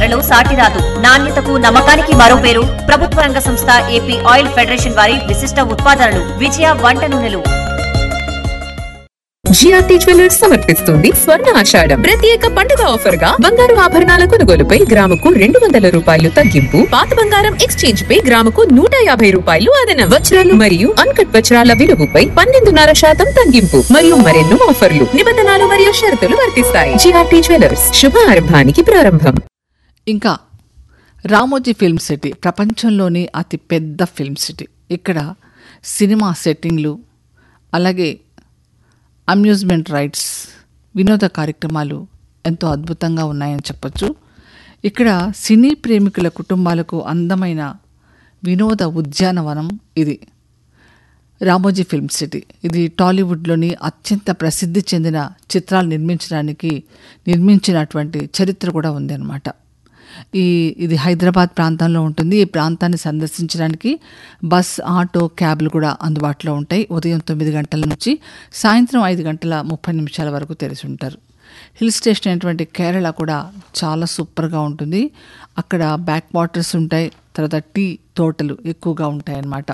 ధరలో సాటి రాదు నాణ్యతకు నమ్మకానికి మరో పేరు ప్రభుత్వ రంగ సంస్థ ఏపీ ఆయిల్ ఫెడరేషన్ వారి విశిష్ట ఉత్పాదనలు విజయ వంట నూనెలు జిఆర్టీ జ్యువెలర్స్ సమర్పిస్తుంది స్వర్ణ ఆషాఢం ప్రత్యేక పండుగ ఆఫర్ గా బంగారు ఆభరణాల కొనుగోలుపై గ్రాముకు రెండు వందల రూపాయలు తగ్గింపు పాత బంగారం ఎక్స్చేంజ్ పై గ్రాముకు నూట యాభై రూపాయలు అదనం వజ్రాలు మరియు అన్కట్ వజ్రాల విలువపై పన్నెండున్నర శాతం తగ్గింపు మరియు మరెన్నో ఆఫర్లు నిబంధనలు మరియు షరతులు వర్తిస్తాయి జిఆర్టీ జ్యువెలర్స్ శుభారంభానికి ప్రారంభం ఇంకా రామోజీ ఫిల్మ్ సిటీ ప్రపంచంలోని అతి పెద్ద ఫిల్మ్ సిటీ ఇక్కడ సినిమా సెట్టింగ్లు అలాగే అమ్యూజ్మెంట్ రైడ్స్ వినోద కార్యక్రమాలు ఎంతో అద్భుతంగా ఉన్నాయని చెప్పొచ్చు ఇక్కడ సినీ ప్రేమికుల కుటుంబాలకు అందమైన వినోద ఉద్యానవనం ఇది రామోజీ ఫిల్మ్ సిటీ ఇది టాలీవుడ్లోని అత్యంత ప్రసిద్ధి చెందిన చిత్రాలు నిర్మించడానికి నిర్మించినటువంటి చరిత్ర కూడా ఉందన్నమాట ఈ ఇది హైదరాబాద్ ప్రాంతంలో ఉంటుంది ఈ ప్రాంతాన్ని సందర్శించడానికి బస్ ఆటో క్యాబ్లు కూడా అందుబాటులో ఉంటాయి ఉదయం తొమ్మిది గంటల నుంచి సాయంత్రం ఐదు గంటల ముప్పై నిమిషాల వరకు తెరిచి ఉంటారు హిల్ స్టేషన్ అయినటువంటి కేరళ కూడా చాలా సూపర్గా ఉంటుంది అక్కడ బ్యాక్ వాటర్స్ ఉంటాయి తర్వాత టీ తోటలు ఎక్కువగా ఉంటాయి అన్నమాట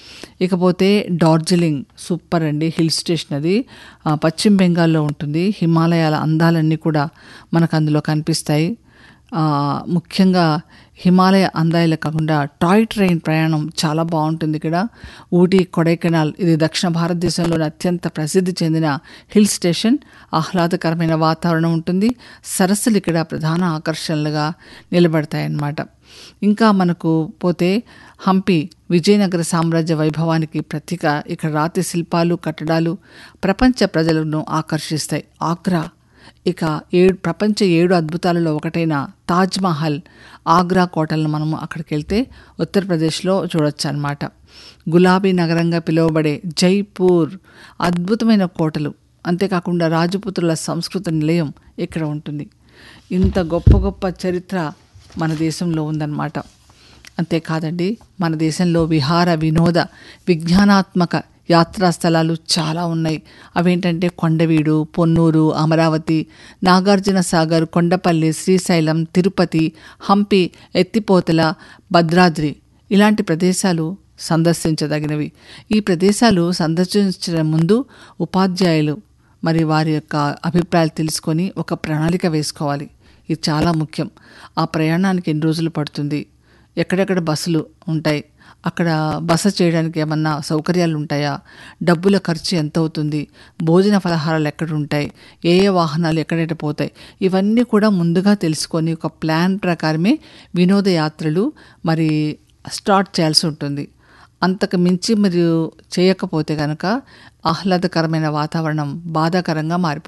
ఇకపోతే డార్జిలింగ్ సూపర్ అండి హిల్ స్టేషన్ అది ఆ, పశ్చిమ బెంగాల్లో ఉంటుంది హిమాలయాల అందాలన్నీ కూడా మనకు అందులో కనిపిస్తాయి ఆ, ముఖ్యంగా హిమాలయ అందాయిలే కాకుండా టాయ్ ట్రైన్ ప్రయాణం చాలా బాగుంటుంది ఇక్కడ ఊటీ కొడైకెనాల్ ఇది దక్షిణ భారతదేశంలోని అత్యంత ప్రసిద్ధి చెందిన హిల్ స్టేషన్ ఆహ్లాదకరమైన వాతావరణం ఉంటుంది సరస్సులు ఇక్కడ ప్రధాన ఆకర్షణలుగా నిలబడతాయన్నమాట ఇంకా మనకు పోతే హంపి విజయనగర సామ్రాజ్య వైభవానికి ప్రతీక ఇక్కడ రాతి శిల్పాలు కట్టడాలు ప్రపంచ ప్రజలను ఆకర్షిస్తాయి ఆగ్రా ఇక ఏడు ప్రపంచ ఏడు అద్భుతాలలో ఒకటైన తాజ్ మహల్ ఆగ్రా కోటలను మనము అక్కడికి వెళ్తే ఉత్తరప్రదేశ్లో చూడొచ్చు అనమాట గులాబీ నగరంగా పిలువబడే జైపూర్ అద్భుతమైన కోటలు అంతేకాకుండా రాజపుత్రుల సంస్కృత నిలయం ఇక్కడ ఉంటుంది ఇంత గొప్ప గొప్ప చరిత్ర మన దేశంలో ఉందన్నమాట అంతేకాదండి మన దేశంలో విహార వినోద విజ్ఞానాత్మక యాత్రా స్థలాలు చాలా ఉన్నాయి అవేంటంటే కొండవీడు పొన్నూరు అమరావతి నాగార్జున సాగర్ కొండపల్లి శ్రీశైలం తిరుపతి హంపి ఎత్తిపోతల భద్రాద్రి ఇలాంటి ప్రదేశాలు సందర్శించదగినవి ఈ ప్రదేశాలు సందర్శించడం ముందు ఉపాధ్యాయులు మరి వారి యొక్క అభిప్రాయాలు తెలుసుకొని ఒక ప్రణాళిక వేసుకోవాలి ఇది చాలా ముఖ్యం ఆ ప్రయాణానికి ఎన్ని రోజులు పడుతుంది ఎక్కడెక్కడ బస్సులు ఉంటాయి అక్కడ బస చేయడానికి ఏమన్నా సౌకర్యాలు ఉంటాయా డబ్బుల ఖర్చు ఎంత అవుతుంది భోజన ఫలహారాలు ఎక్కడ ఉంటాయి ఏ ఏ వాహనాలు ఎక్కడెక్కడ పోతాయి ఇవన్నీ కూడా ముందుగా తెలుసుకొని ఒక ప్లాన్ ప్రకారమే వినోదయాత్రలు మరి స్టార్ట్ చేయాల్సి ఉంటుంది అంతకు మించి మరియు చేయకపోతే కనుక ఆహ్లాదకరమైన వాతావరణం బాధాకరంగా మారిపోతుంది